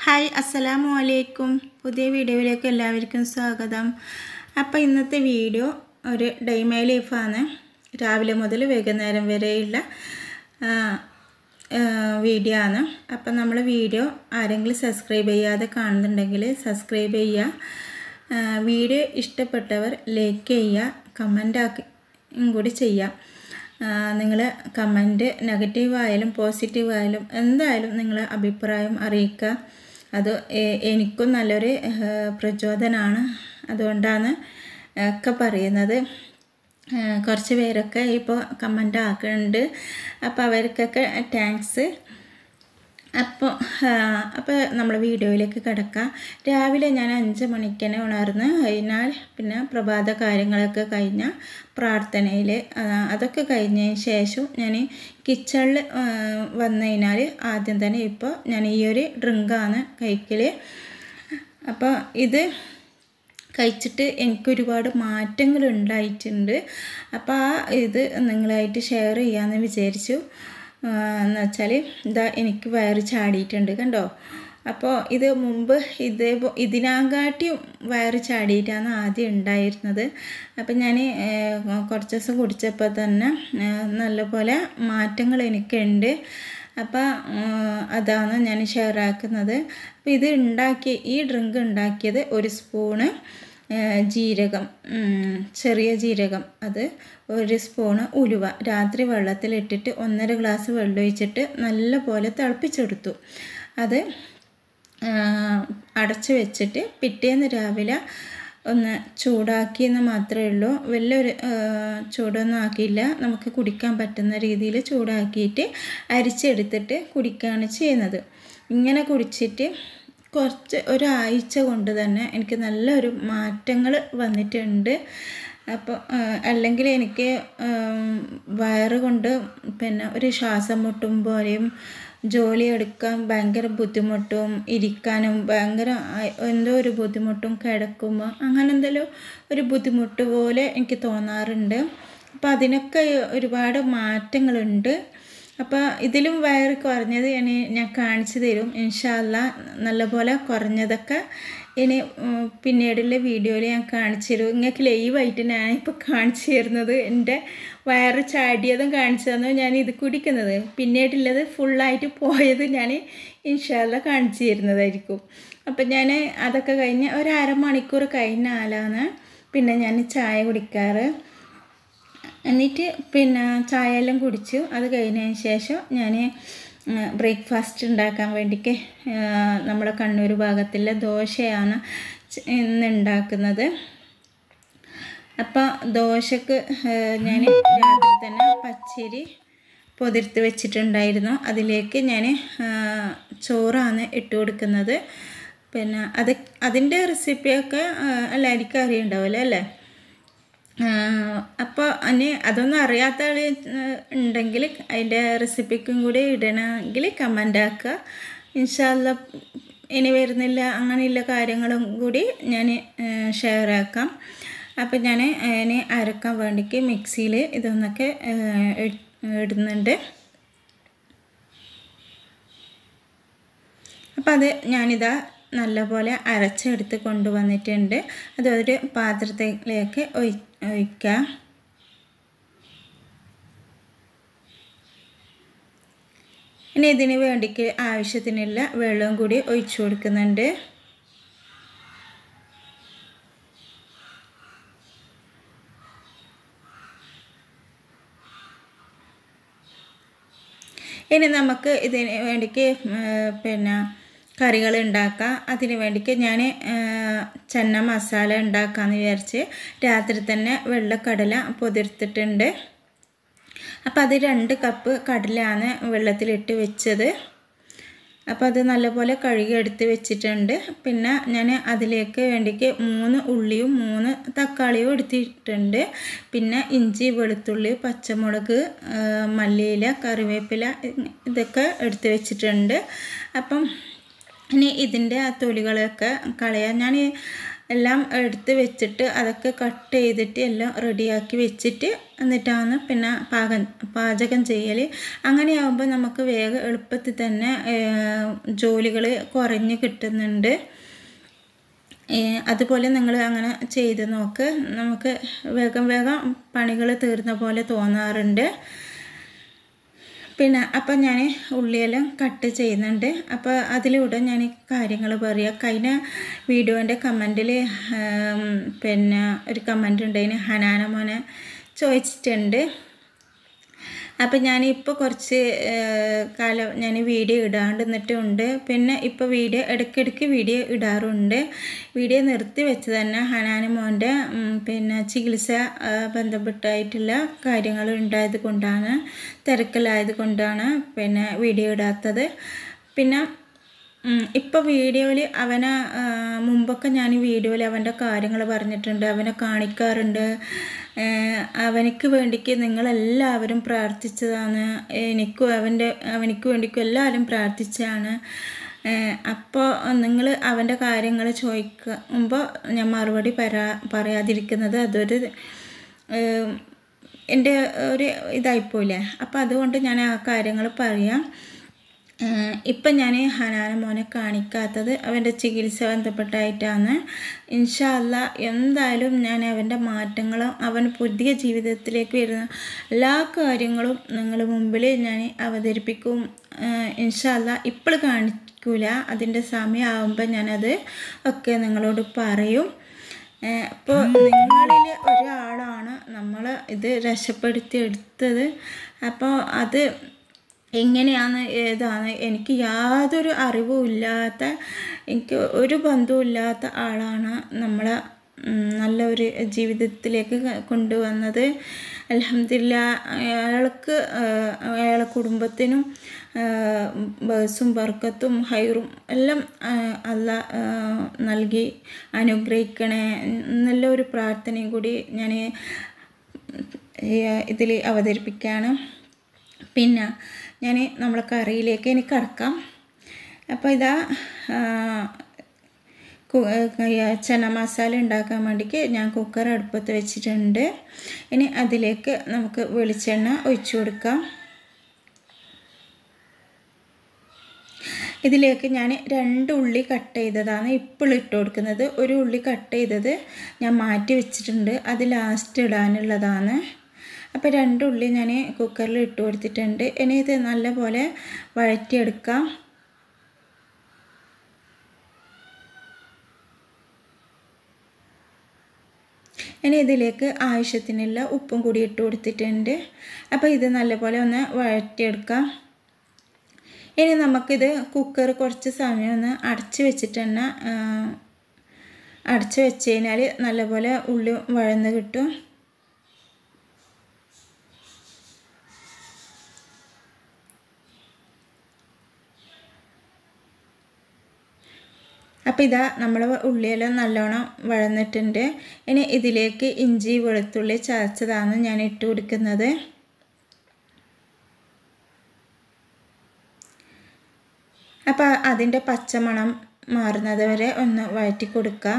hi അസ്സലാമു അലൈക്കും പുതിയ വീഡിയോയിലേക്ക് എല്ലാവർക്കും സ്വാഗതം അപ്പോൾ ഇന്നത്തെ വീഡിയോ ഒരു ഡൈമൈ ലൈഫാണ് രാവിലെ മുതൽ വൈകുന്നേരം വരെയുള്ള ആ, ആ, വീഡിയോ ആണ് അപ്പം നമ്മൾ വീഡിയോ ആരെങ്കിലും സബ്സ്ക്രൈബ് ചെയ്യാതെ കാണുന്നുണ്ടെങ്കിൽ സബ്സ്ക്രൈബ് ചെയ്യുക ആ, വീഡിയോ ഇഷ്ടപ്പെട്ടവർ ലൈക്ക് ചെയ്യുക കമൻ്റ് ആക്കി കൂടി ചെയ്യാം നിങ്ങൾ കമൻറ്റ് നെഗറ്റീവ് ആയാലും പോസിറ്റീവ് ആയാലും എന്തായാലും നിങ്ങൾ അഭിപ്രായം അറിയിക്കുക അത് എ- എനിക്കും നല്ലൊരു ഏഹ്, പ്രചോദനമാണ് അതുകൊണ്ടാണ് ഒക്കെ പറയുന്നത് ഏഹ്, കുറച്ച് പേരൊക്കെ ഇപ്പോൾ കമൻ്റ് ആക്കുന്നുണ്ട് അപ്പോൾ അവർക്കൊക്കെ താങ്ക്സ് അപ്പോൾ അപ്പോൾ നമ്മൾ വീഡിയോയിലേക്ക് കിടക്കാം രാവിലെ ഞാൻ അഞ്ച് മണിക്ക് തന്നെ ഉണർന്ന് കഴിഞ്ഞാൽ പിന്നെ പ്രഭാത കാര്യങ്ങളൊക്കെ കഴിഞ്ഞ പ്രാർത്ഥനയിൽ അതൊക്കെ കഴിഞ്ഞതിന് ശേഷം ഞാൻ കിച്ചണിൽ വന്നു കഴിഞ്ഞാൽ ആദ്യം തന്നെ ഇപ്പോൾ ഞാൻ ഈ ഒരു ഡ്രിങ്കാണ് കഴിക്കൽ അപ്പോൾ ഇത് കഴിച്ചിട്ട് എനിക്കൊരുപാട് മാറ്റങ്ങൾ ഉണ്ടായിട്ടുണ്ട് അപ്പോൾ ആ ഇത് നിങ്ങളായിട്ട് ഷെയർ ചെയ്യാമെന്ന് വിചാരിച്ചു ആ, എന്ന് വെച്ചാൽ ഇതാ എനിക്ക് വയറ് ചാടിയിട്ടുണ്ട് കണ്ടോ അപ്പോൾ ഇത് മുമ്പ് ഇതേ ഇതിനാകാട്ടിയും വയറ് ചാടിയിട്ടാണ് ആദ്യം ഉണ്ടായിരുന്നത് അപ്പം ഞാൻ കുറച്ച് ദിവസം കുടിച്ചപ്പോൾ തന്നെ ആ, നല്ലപോലെ മാറ്റങ്ങൾ എനിക്കുണ്ട് അപ്പോൾ അതാണ് ഞാൻ ഷെയർ ആക്കുന്നത് അപ്പോൾ ഇത് ഉണ്ടാക്കി ഈ ഡ്രിങ്ക് ഉണ്ടാക്കിയത് ഒരു സ്പൂണ് ആ, ജീരകം ഉം, ചെറിയ ജീരകം അത് ഒരു സ്പൂണ് ഉലുവ രാത്രി വെള്ളത്തിലിട്ടിട്ട് ഒന്നര ഗ്ലാസ് വെള്ളം ഒഴിച്ചിട്ട് നല്ല പോലെ തിളപ്പിച്ചെടുത്തു അത് ആ, അടച്ച് വെച്ചിട്ട് പിറ്റേന്ന് രാവിലെ ഒന്ന് ചൂടാക്കിയെന്ന് മാത്രമേ ഉള്ളൂ വലിയൊരു ആ, ചൂടൊന്നും ആക്കിയില്ല നമുക്ക് കുടിക്കാൻ പറ്റുന്ന രീതിയിൽ ചൂടാക്കിയിട്ട് അരിച്ചെടുത്തിട്ട് കുടിക്കുകയാണ് ചെയ്യുന്നത് ഇങ്ങനെ കുടിച്ചിട്ട് കുറച്ച് ഒരാഴ്ച കൊണ്ട് തന്നെ എനിക്ക് നല്ലൊരു മാറ്റങ്ങൾ വന്നിട്ടുണ്ട് അപ്പോൾ അല്ലെങ്കിൽ എനിക്ക് ഉം, വയറ് കൊണ്ട് പിന്നെ ഒരു ശ്വാസം മുട്ടും പോലെയും ജോലി എടുക്കാൻ ഭയങ്കര ബുദ്ധിമുട്ടും ഇരിക്കാനും ഭയങ്കര ആ- എന്തോ ഒരു ബുദ്ധിമുട്ടും കിടക്കുമ്പോൾ അങ്ങനെ എന്തെങ്കിലും ഒരു ബുദ്ധിമുട്ട് പോലെ എനിക്ക് തോന്നാറുണ്ട് അപ്പോൾ അതിനൊക്കെ ഒരുപാട് മാറ്റങ്ങളുണ്ട് അപ്പോൾ ഇതിലും വയറ് കുറഞ്ഞത് ഇനി ഞാൻ കാണിച്ചു തരും ഇൻഷാല്ല നല്ലപോലെ കുറഞ്ഞതൊക്കെ ഇനി ഉം, പിന്നീടുള്ള വീഡിയോയിൽ ഞാൻ കാണിച്ചു തരും നിങ്ങൾക്ക് ലൈവായിട്ട് ഞാൻ ഇപ്പോൾ കാണിച്ചു തരുന്നത് എൻ്റെ വയറ് ചാടിയതും കാണിച്ചു തന്നു ഞാൻ ഇത് കുടിക്കുന്നത് പിന്നീടുള്ളത് ഫുള്ളായിട്ട് പോയത് ഞാൻ ഇൻഷാല്ല കാണിച്ചു തരുന്നതായിരിക്കും അപ്പം ഞാൻ അതൊക്കെ കഴിഞ്ഞ് ഒരു അരമണിക്കൂർ കഴിഞ്ഞാലാണ് പിന്നെ ഞാൻ ചായ കുടിക്കാറ് എന്നിട്ട് പിന്നെ ചായ എല്ലാം കുടിച്ചു അത് കഴിഞ്ഞതിന് ശേഷം ഞാൻ ബ്രേക്ക്ഫാസ്റ്റ് ഉണ്ടാക്കാൻ വേണ്ടിക്ക് നമ്മുടെ കണ്ണൂർ ഭാഗത്തുള്ള ദോശയാണ് ച- ഇന്ന് ഉണ്ടാക്കുന്നത് അപ്പോൾ ദോശക്ക് ഞാൻ രാത്രി തന്നെ പച്ചരി പൊതിർത്ത് വെച്ചിട്ടുണ്ടായിരുന്നു അതിലേക്ക് ഞാൻ ചോറാണ് ഇട്ട് കൊടുക്കുന്നത് പിന്നെ അത് അതിൻ്റെ റെസിപ്പിയൊക്കെ എല്ലാവർക്കും അറിയുണ്ടാവില്ല അല്ലേ അപ്പോൾ അനി അതൊന്നും അറിയാത്ത ആൾ ഉണ്ടെങ്കിൽ അതിൻ്റെ റെസിപ്പിക്കും കൂടി ഇടണമെങ്കിൽ കമൻ്റ് ആക്കുക ഇൻഷാല്ല ഇനി വരുന്നില്ല അങ്ങനെയുള്ള കാര്യങ്ങളും കൂടി ഞാൻ ഷെയർ ആക്കാം അപ്പം ഞാൻ അതിന് അരക്കാൻ വേണ്ടിക്ക് മിക്സിയിൽ ഇതൊന്നൊക്കെ ഇട്- ഇടുന്നുണ്ട് അപ്പം അത് ഞാനിതാ നല്ലപോലെ അരച്ചെടുത്ത് കൊണ്ടുവന്നിട്ടുണ്ട് അത് ഒരു പാത്രത്തിലേക്ക് ഒഴി ഒഴിക്കുക ഇനി ഇതിന് വേണ്ടിക്ക് ആവശ്യത്തിനുള്ള വെള്ളവും കൂടി ഒഴിച്ചു കൊടുക്കുന്നുണ്ട് ഇനി നമുക്ക് ഇതിന് വേണ്ടിക്ക് പിന്നെ കറികൾ ഉണ്ടാക്കാം അതിന് വേണ്ടിക്ക് ഞാൻ ചെന്ന മസാല ഉണ്ടാക്കാമെന്ന് വിചാരിച്ച് രാത്രി തന്നെ വെള്ളക്കടല പൊതിർത്തിട്ടുണ്ട് അപ്പോൾ അത് രണ്ട് കപ്പ് കടലയാണ് വെള്ളത്തിലിട്ട് വെച്ചത് അപ്പോൾ അത് നല്ലപോലെ കഴുകി എടുത്ത് വെച്ചിട്ടുണ്ട് പിന്നെ ഞാൻ അതിലേക്ക് വേണ്ടിക്ക് മൂന്ന് ഉള്ളിയും മൂന്ന് തക്കാളിയും എടുത്തിട്ടുണ്ട് പിന്നെ ഇഞ്ചി വെളുത്തുള്ളി പച്ചമുളക് ആ, മല്ലിയില കറിവേപ്പില ഇതൊക്കെ എടുത്ത് വെച്ചിട്ടുണ്ട് അപ്പം ഇനി ഇതിൻ്റെ ആ തൊലികളൊക്കെ കളയാൻ ഞാൻ എല്ലാം എടുത്ത് വെച്ചിട്ട് അതൊക്കെ കട്ട് ചെയ്തിട്ട് എല്ലാം റെഡിയാക്കി വെച്ചിട്ട് എന്നിട്ടാണ് പിന്നെ പാകം പാചകം ചെയ്യൽ അങ്ങനെയാകുമ്പോൾ നമുക്ക് വേഗം എളുപ്പത്തിൽ തന്നെ ജോലികൾ കുറഞ്ഞ് കിട്ടുന്നുണ്ട് അതുപോലെ നിങ്ങൾ അങ്ങനെ ചെയ്ത് നോക്ക് നമുക്ക് വേഗം വേഗം പണികൾ തീർന്ന പോലെ തോന്നാറുണ്ട് പിന്നെ അപ്പം ഞാൻ ഉള്ളിയെല്ലാം കട്ട് ചെയ്യുന്നുണ്ട് അപ്പോൾ അതിലൂടെ ഞാൻ കാര്യങ്ങൾ പറയാം കഴിഞ്ഞ വീഡിയോൻ്റെ കമൻറ്റിൽ പിന്നെ ഒരു കമൻറ്റ് ഉണ്ടായിന് ഹനാന മോനെ ചോദിച്ചിട്ടുണ്ട് അപ്പം ഞാനിപ്പോൾ കുറച്ച് കാലം ഞാൻ വീഡിയോ ഇടാണ്ട് നിന്നിട്ടുണ്ട് പിന്നെ ഇപ്പോൾ വീഡിയോ ഇടയ്ക്കിടയ്ക്ക് വീഡിയോ ഇടാറുണ്ട് വീഡിയോ നിർത്തി വെച്ച് തന്നെ ഹനാന മോൻ്റെ പിന്നെ ചികിത്സ ബന്ധപ്പെട്ടായിട്ടുള്ള കാര്യങ്ങൾ ഉണ്ടായത് കൊണ്ടാണ് തിരക്കിലായത് കൊണ്ടാണ് പിന്നെ വീഡിയോ ഇടാത്തത് പിന്നെ ഇപ്പോൾ വീഡിയോയിൽ അവനെ മുമ്പൊക്കെ ഞാൻ വീഡിയോയിൽ അവൻ്റെ കാര്യങ്ങൾ പറഞ്ഞിട്ടുണ്ട് അവനെ കാണിക്കാറുണ്ട് അവനിക്ക് വേണ്ടിക്ക് നിങ്ങളെല്ലാവരും പ്രാർത്ഥിച്ചതാണ് എനിക്കും അവൻ്റെ അവനിക്ക് വേണ്ടിക്കും എല്ലാവരും പ്രാർത്ഥിച്ചതാണ് അപ്പോൾ നിങ്ങൾ അവൻ്റെ കാര്യങ്ങൾ ചോദിക്കുമ്പോൾ ഞാൻ മറുപടി പറയാ പറയാതിരിക്കുന്നത് അതൊരു എൻ്റെ ഒരു ഇതായിപ്പോയില്ലേ അപ്പോൾ അതുകൊണ്ട് ഞാൻ ആ കാര്യങ്ങൾ പറയാം ഇപ്പം ഞാൻ ഹനാന മോനെ കാണിക്കാത്തത് അവൻ്റെ ചികിത്സ ബന്ധപ്പെട്ടായിട്ടാണ് ഇൻഷാല്ല എന്തായാലും ഞാൻ അവൻ്റെ മാറ്റങ്ങളും അവൻ പുതിയ ജീവിതത്തിലേക്ക് വരുന്ന എല്ലാ കാര്യങ്ങളും നിങ്ങളുടെ മുമ്പിൽ ഞാൻ അവതരിപ്പിക്കും ഇൻഷാല്ല ഇപ്പോൾ കാണിക്കൂല അതിൻ്റെ സമയമാകുമ്പോൾ ഞാനത് ഒക്കെ നിങ്ങളോട് പറയും അപ്പോൾ നിങ്ങളിൽ ഒരാളാണ് നമ്മൾ ഇത് രക്ഷപ്പെടുത്തി എടുത്തത് അപ്പോൾ അത് എങ്ങനെയാണ് ഏതാണ് എനിക്ക് യാതൊരു അറിവും ഇല്ലാത്ത എനിക്ക് ഒരു ബന്ധവും ഇല്ലാത്ത ആളാണ് നമ്മളെ നല്ലൊരു ജീവിതത്തിലേക്ക് കൊണ്ടുവന്നത് അലഹമില്ല അയാൾക്ക് അയാളെ കുടുംബത്തിനും ബേസും ബർക്കത്തും ഹൈറും എല്ലാം അല്ല നൽകി അനുഗ്രഹിക്കണേ എന്നുള്ള ഒരു പ്രാർത്ഥനയും കൂടി ഞാൻ ഇതിൽ അവതരിപ്പിക്കുകയാണ് പിന്നെ ഞാൻ നമ്മളെ കറിയിലേക്ക് എനിക്ക് കടക്കാം അപ്പോൾ ഇതാ ചന മസാല ഉണ്ടാക്കാൻ വേണ്ടിക്ക് ഞാൻ കുക്കർ അടുപ്പത്ത് വെച്ചിട്ടുണ്ട് ഇനി അതിലേക്ക് നമുക്ക് വെളിച്ചെണ്ണ ഒഴിച്ചു കൊടുക്കാം ഇതിലേക്ക് ഞാൻ രണ്ട് ഉള്ളി കട്ട് ചെയ്തതാണ് ഇപ്പോൾ ഇട്ട് കൊടുക്കുന്നത് ഒരു ഉള്ളി കട്ട് ചെയ്തത് ഞാൻ മാറ്റി വെച്ചിട്ടുണ്ട് അത് ലാസ്റ്റ് ഇടാനുള്ളതാണ് അപ്പോൾ രണ്ട് ഉള്ളി ഞാൻ കുക്കറിൽ ഇട്ട് കൊടുത്തിട്ടുണ്ട് ഇനി ഇത് നല്ലപോലെ വഴറ്റിയെടുക്കാം ഇനി ഇതിലേക്ക് ആവശ്യത്തിനുള്ള ഉപ്പും കൂടി ഇട്ട് കൊടുത്തിട്ടുണ്ട് അപ്പോൾ ഇത് നല്ലപോലെ ഒന്ന് വഴറ്റിയെടുക്കാം ഇനി നമുക്കിത് കുക്കർ കുറച്ച് സമയം ഒന്ന് അടച്ച് വെച്ചിട്ട് തന്നെ അടച്ച് വെച്ച് കഴിഞ്ഞാൽ നല്ലപോലെ ഉള്ളി വഴന്ന് കിട്ടും അപ്പോൾ ഇതാ നമ്മൾ ഉള്ളിയെല്ലാം നല്ലോണം വഴന്നിട്ടുണ്ട് ഇനി ഇതിലേക്ക് ഇഞ്ചി വെളുത്തുള്ളി ചതച്ചതാണ് ഞാൻ ഇട്ട് കൊടുക്കുന്നത് അപ്പോൾ അതിൻ്റെ പച്ചമണം മാറുന്നത് വരെ ഒന്ന് വഴറ്റി കൊടുക്കുക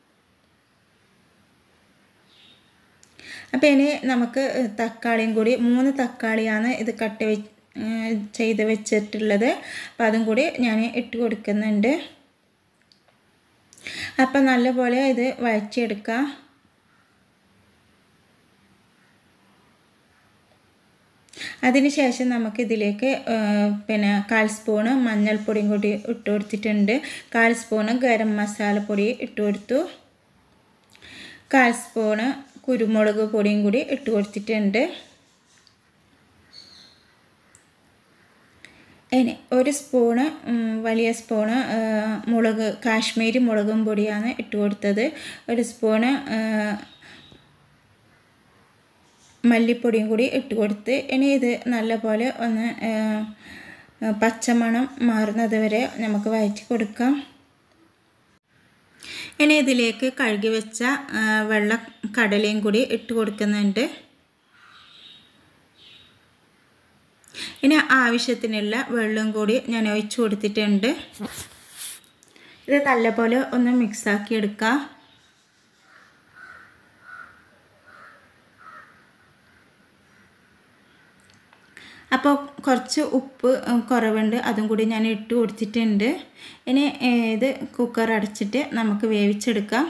അപ്പോൾ ഇനി നമുക്ക് തക്കാളിയും കൂടി മൂന്ന് തക്കാളിയാണ് ഇത് കട്ട് വെ ചെയ്ത് വെച്ചിട്ടുള്ളത് അപ്പോൾ അതും കൂടി ഞാൻ ഇട്ട് കൊടുക്കുന്നുണ്ട് അപ്പം നല്ലപോലെ ഇത് വഴറ്റിയെടുക്കുക അതിനുശേഷം നമുക്കിതിലേക്ക് പിന്നെ കാൽ സ്പൂണ് മഞ്ഞൾപ്പൊടിയും കൂടി ഇട്ട് കൊടുത്തിട്ടുണ്ട് കാൽ സ്പൂണ് ഗരം മസാലപ്പൊടി ഇട്ട് കൊടുത്തു കാൽ സ്പൂണ് കുരുമുളക് പൊടിയും കൂടി ഇട്ട് കൊടുത്തിട്ടുണ്ട് ഇനി ഒരു സ്പൂണ് വലിയ സ്പൂണ് മുളക് കാശ്മീരി മുളകും പൊടിയാണ് ഇട്ട് കൊടുത്തത് ഒരു സ്പൂണ് മല്ലിപ്പൊടിയും കൂടി ഇട്ട് കൊടുത്ത് ഇനി ഇത് നല്ലപോലെ ഒന്ന് പച്ചമണം മാറുന്നത് വരെ നമുക്ക് വഴറ്റി കൊടുക്കാം ഇനി ഇതിലേക്ക് കഴുകി വെച്ച വെള്ള കടലയും കൂടി ഇട്ട് കൊടുക്കുന്നുണ്ട് ഇനി ആവശ്യത്തിനുള്ള വെള്ളം കൂടി ഞാൻ ഒഴിച്ചു കൊടുത്തിട്ടുണ്ട് ഇത് നല്ലപോലെ ഒന്ന് മിക്സാക്കി എടുക്കുക അപ്പോൾ കുറച്ച് ഉപ്പ് കുറവുണ്ട് അതും കൂടി ഞാൻ ഇട്ട് കൊടുത്തിട്ടുണ്ട് ഇനി ഇത് കുക്കർ അടച്ചിട്ട് നമുക്ക് വേവിച്ചെടുക്കാം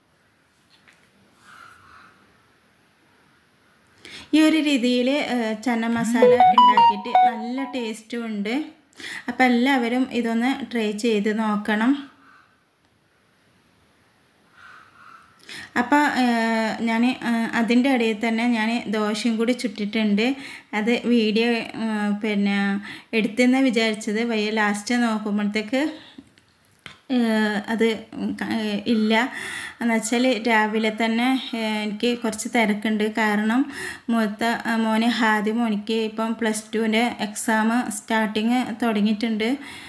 ഈ ഒരു രീതിയിൽ ചന്ന മസാല ഉണ്ടാക്കിയിട്ട് നല്ല ടേസ്റ്റും ഉണ്ട് അപ്പോൾ എല്ലാവരും ഇതൊന്ന് ട്രൈ ചെയ്ത് നോക്കണം അപ്പോൾ ഞാൻ അതിൻ്റെ ഇടയിൽ തന്നെ ഞാൻ ദോശയും കൂടി ചുട്ടിട്ടുണ്ട് അത് വീഡിയോ പിന്നെ എടുത്തെന്ന് വിചാരിച്ചത് വയ്യ ലാസ്റ്റ് നോക്കുമ്പോഴത്തേക്ക് അത് ഇല്ല എന്നുവെച്ചാൽ രാവിലെ തന്നെ എനിക്ക് കുറച്ച് തിരക്കുണ്ട് കാരണം മൂത്ത മോനെ ഹാദ്യ മോനിക്ക് ഇപ്പം പ്ലസ് ടുവിൻ്റെ എക്സാം സ്റ്റാർട്ടിങ് തുടങ്ങിയിട്ടുണ്ട്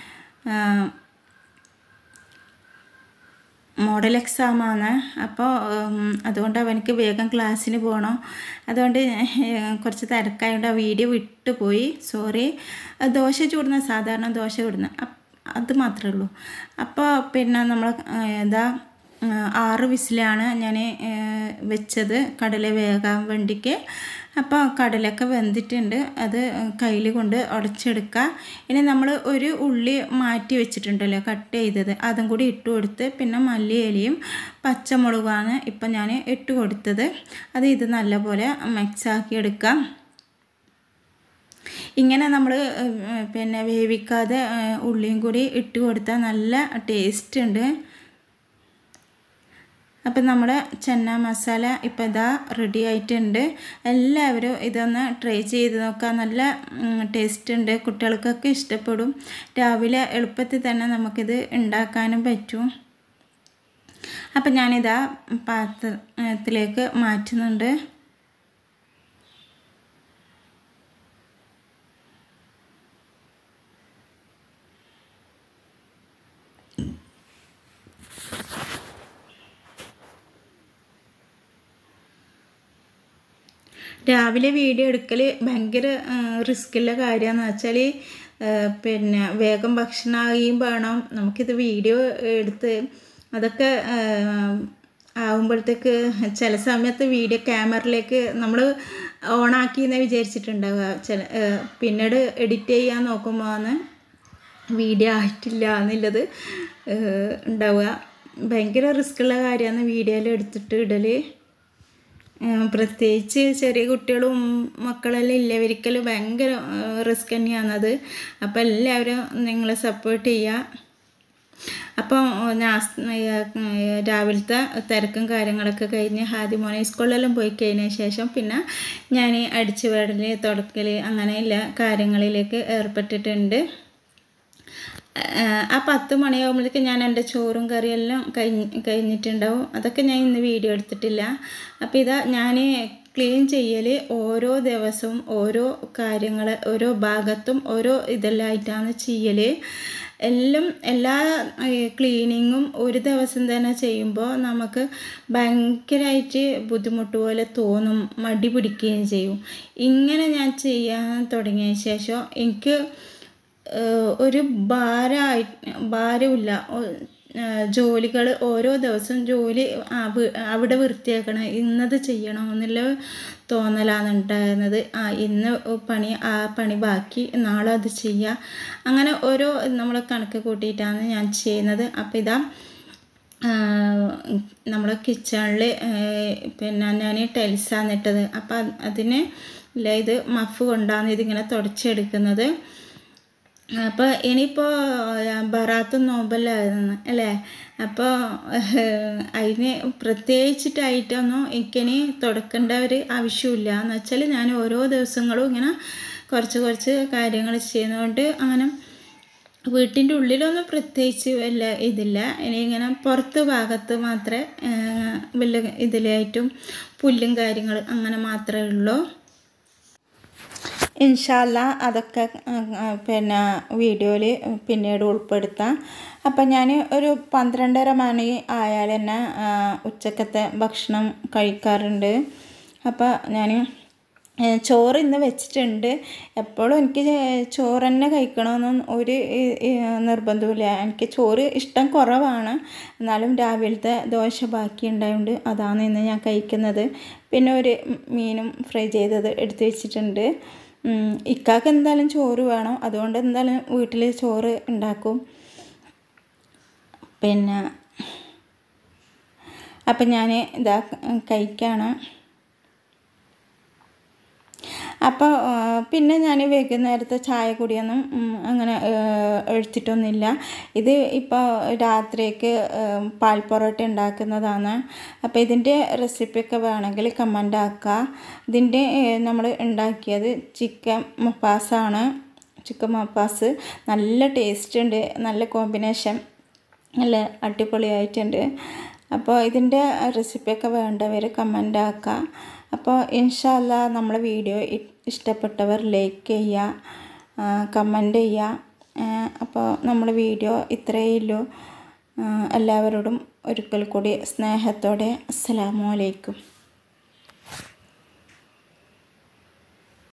മോഡൽ എക്സാമാണ് അപ്പോൾ അതുകൊണ്ട് അവനക്ക് വേഗം ക്ലാസ്സിന് പോകണം അതുകൊണ്ട് കുറച്ച് തിരക്കായതുകൊണ്ട് ആ വീഡിയോ വിട്ടുപോയി സോറി ദോശ ചൂടുന്ന സാധാരണ ദോശ ചൂടുന്ന അത് മാത്രമേ ഉള്ളൂ അപ്പോൾ പിന്നെ നമ്മൾ എന്താ ആറ് വിസിലാണ് ഞാൻ വെച്ചത് കടല വേകാൻ വേണ്ടിക്ക് അപ്പോൾ കടലൊക്കെ വെന്തിട്ടുണ്ട് അത് കയ്യിൽ കൊണ്ട് ഉടച്ചെടുക്കുക ഇനി നമ്മൾ ഒരു ഉള്ളി മാറ്റി വെച്ചിട്ടുണ്ടല്ലോ കട്ട് ചെയ്തത് അതും കൂടി ഇട്ട് കൊടുത്ത് പിന്നെ മല്ലിയിലയും പച്ചമുളകാണ് ഇപ്പം ഞാൻ ഇട്ട് കൊടുത്തത് അത് ഇത് നല്ലപോലെ മിക്സാക്കി എടുക്കാം ഇങ്ങനെ നമ്മൾ പിന്നെ വേവിക്കാതെ ഉള്ളിയും കൂടി ഇട്ട് കൊടുത്താൽ നല്ല ടേസ്റ്റ് ഉണ്ട് അപ്പം നമ്മുടെ ചെന്ന മസാല ഇപ്പോൾ ഇതാ റെഡി ആയിട്ടുണ്ട് എല്ലാവരും ഇതൊന്ന് ട്രൈ ചെയ്ത് നോക്കാം നല്ല ടേസ്റ്റ് ഉണ്ട് കുട്ടികൾക്കൊക്കെ ഇഷ്ടപ്പെടും രാവിലെ എളുപ്പത്തിൽ തന്നെ നമുക്കിത് ഉണ്ടാക്കാനും പറ്റും അപ്പം ഞാനിതാ പാത്രത്തിലേക്ക് മാറ്റുന്നുണ്ട് രാവിലെ വീഡിയോ എടുക്കൽ ഭയങ്കര റിസ്ക്കുള്ള കാര്യമെന്ന് വെച്ചാൽ പിന്നെ വേഗം ഭക്ഷണമാകുകയും വേണം നമുക്കിത് വീഡിയോ എടുത്ത് അതൊക്കെ ആകുമ്പോഴത്തേക്ക് ചില സമയത്ത് വീഡിയോ ക്യാമറയിലേക്ക് നമ്മൾ ഓണാക്കി എന്ന് വിചാരിച്ചിട്ടുണ്ടാവുക ചില പിന്നീട് എഡിറ്റ് ചെയ്യാൻ നോക്കുമ്പോൾ വീഡിയോ ആയിട്ടില്ല എന്നുള്ളത് ഉണ്ടാവുക ഭയങ്കര റിസ്ക്കുള്ള കാര്യമാണ് വീഡിയോയിൽ എടുത്തിട്ട് ഇടൽ പ്രത്യേകിച്ച് ചെറിയ കുട്ടികളും മക്കളെല്ലാം ഇല്ലവർക്കെല്ലാം ഭയങ്കര റിസ്ക് തന്നെയാണത് അപ്പോൾ എല്ലാവരും നിങ്ങളെ സപ്പോർട്ട് ചെയ്യുക അപ്പോൾ ഞാൻ രാവിലത്തെ തിരക്കും കാര്യങ്ങളൊക്കെ കഴിഞ്ഞ് ആദ്യം മോനെ സ്കൂളിലെല്ലാം പോയി കഴിഞ്ഞ ശേഷം പിന്നെ ഞാൻ അടിച്ചു വാടൽ തുടക്കൽ അങ്ങനെയുള്ള കാര്യങ്ങളിലേക്ക് ഏർപ്പെട്ടിട്ടുണ്ട് ആ പത്ത് മണിയാകുമ്പോഴേക്ക് ഞാൻ എൻ്റെ ചോറും കറിയെല്ലാം കഴിഞ്ഞ് കഴിഞ്ഞിട്ടുണ്ടാവും അതൊക്കെ ഞാൻ ഇന്ന് വീഡിയോ എടുത്തിട്ടില്ല അപ്പോൾ ഇതാ ഞാൻ ക്ലീൻ ചെയ്യൽ ഓരോ ദിവസവും ഓരോ കാര്യങ്ങൾ ഓരോ ഭാഗത്തും ഓരോ ഇതെല്ലാമായിട്ടാണ് ചെയ്യൽ എല്ലാം എല്ലാ ക്ലീനിങ്ങും ഒരു ദിവസം തന്നെ ചെയ്യുമ്പോൾ നമുക്ക് ഭയങ്കരമായിട്ട് ബുദ്ധിമുട്ട് പോലെ തോന്നും മടി പിടിക്കുകയും ചെയ്യും ഇങ്ങനെ ഞാൻ ചെയ്യാൻ തുടങ്ങിയ ശേഷം എനിക്ക് ഒരു ഭാരമായി ഭാരമില്ല ജോലികൾ ഓരോ ദിവസം ജോലി അവിടെ വൃത്തിയാക്കണം ഇന്നത് ചെയ്യണം എന്നുള്ള തോന്നലാണ് ഉണ്ടായിരുന്നത് ആ ഇന്ന് പണി ആ പണി ബാക്കി നാളെ അത് ചെയ്യുക അങ്ങനെ ഓരോ നമ്മൾ കണക്ക് കൂട്ടിയിട്ടാണ് ഞാൻ ചെയ്യുന്നത് അപ്പോൾ ഇതാ നമ്മൾ കിച്ചണിൽ പിന്നെ ഞാൻ ടൈൽസാണ് ഇട്ടത് അപ്പം അതിന് ഇല്ല ഇത് മഫ് കൊണ്ടാണ് ഇതിങ്ങനെ തുടച്ചെടുക്കുന്നത് അപ്പോൾ ഇനിയിപ്പോൾ ബറാത്തും നോമ്പല്ലായിരുന്നു അല്ലേ അപ്പോൾ അതിന് പ്രത്യേകിച്ചിട്ടായിട്ടൊന്നും എനിക്കിനി തുടക്കേണ്ട ഒരു ആവശ്യമില്ല എന്ന് വെച്ചാൽ ഞാൻ ഓരോ ദിവസങ്ങളും ഇങ്ങനെ കുറച്ച് കുറച്ച് കാര്യങ്ങൾ ചെയ്യുന്നതുകൊണ്ട് അങ്ങനെ വീട്ടിൻ്റെ ഉള്ളിലൊന്നും പ്രത്യേകിച്ച് വല്ല ഇതില്ല ഇനി ഇങ്ങനെ പുറത്ത് ഭാഗത്ത് മാത്രമേ വല്ല ഇതിലായിട്ടും പുല്ലും കാര്യങ്ങൾ അങ്ങനെ മാത്രമേ ഉള്ളൂ ഇൻഷാല്ല അതൊക്കെ പിന്നെ വീഡിയോയിൽ പിന്നീട് ഉൾപ്പെടുത്താം അപ്പം ഞാൻ ഒരു പന്ത്രണ്ടര മണി ആയാൽ തന്നെ ഉച്ചക്കത്തെ ഭക്ഷണം കഴിക്കാറുണ്ട് അപ്പോൾ ഞാൻ ചോറ് ഇന്ന് വെച്ചിട്ടുണ്ട് എപ്പോഴും എനിക്ക് ചോറ് തന്നെ കഴിക്കണമെന്നും ഒരു നിർബന്ധമില്ല എനിക്ക് ചോറ് ഇഷ്ടം കുറവാണ് എന്നാലും രാവിലത്തെ ദോശ ബാക്കി ഉണ്ടായതുകൊണ്ട് അതാണ് ഇന്ന് ഞാൻ കഴിക്കുന്നത് പിന്നെ ഒരു മീനും ഫ്രൈ ചെയ്തത് എടുത്ത് വെച്ചിട്ടുണ്ട് ഉം, ഇക്കാക്ക് എന്തായാലും ചോറ് വേണം അതുകൊണ്ട് എന്തായാലും വീട്ടിൽ ചോറ് ഉണ്ടാക്കും പിന്നെ അപ്പം ഞാൻ ഇതാ കഴിക്കാണ് അപ്പോൾ പിന്നെ ഞാൻ വൈകുന്നേരത്തെ ചായ കുടിയൊന്നും ഉം, അങ്ങനെ ഏഹ്, എടുത്തിട്ടൊന്നുമില്ല ഇത് ഇപ്പോൾ രാത്രിക്ക് ഏഹ്, പാൽ പൊറോട്ട ഉണ്ടാക്കുന്നതാണ് അപ്പോൾ ഇതിൻ്റെ റെസിപ്പിയൊക്കെ വേണമെങ്കിൽ കമൻ്റ് ആക്കുക ഇതിൻ്റെ നമ്മൾ ഉണ്ടാക്കിയത് ചിക്കൻ മപ്പാസാണ് ചിക്കൻ മപ്പാസ് നല്ല ടേസ്റ്റ് ഉണ്ട് നല്ല കോമ്പിനേഷൻ നല്ല അടിപൊളിയായിട്ടുണ്ട് അപ്പോൾ ഇതിൻ്റെ റെസിപ്പിയൊക്കെ വേണ്ടവർ കമൻ്റ് ആക്കുക അപ്പോൾ ഇൻഷാല്ല നമ്മളെ വീഡിയോ ഇഷ്ടപ്പെട്ടവർ ലൈക്ക് ചെയ്യുക കമൻ്റ് ചെയ്യുക അപ്പോൾ നമ്മളെ വീഡിയോ ഇത്രയേ ഉള്ളൂ ആ, എല്ലാവരോടും ഒരിക്കൽ കൂടി സ്നേഹത്തോടെ അസ്സലാമു അലൈക്കും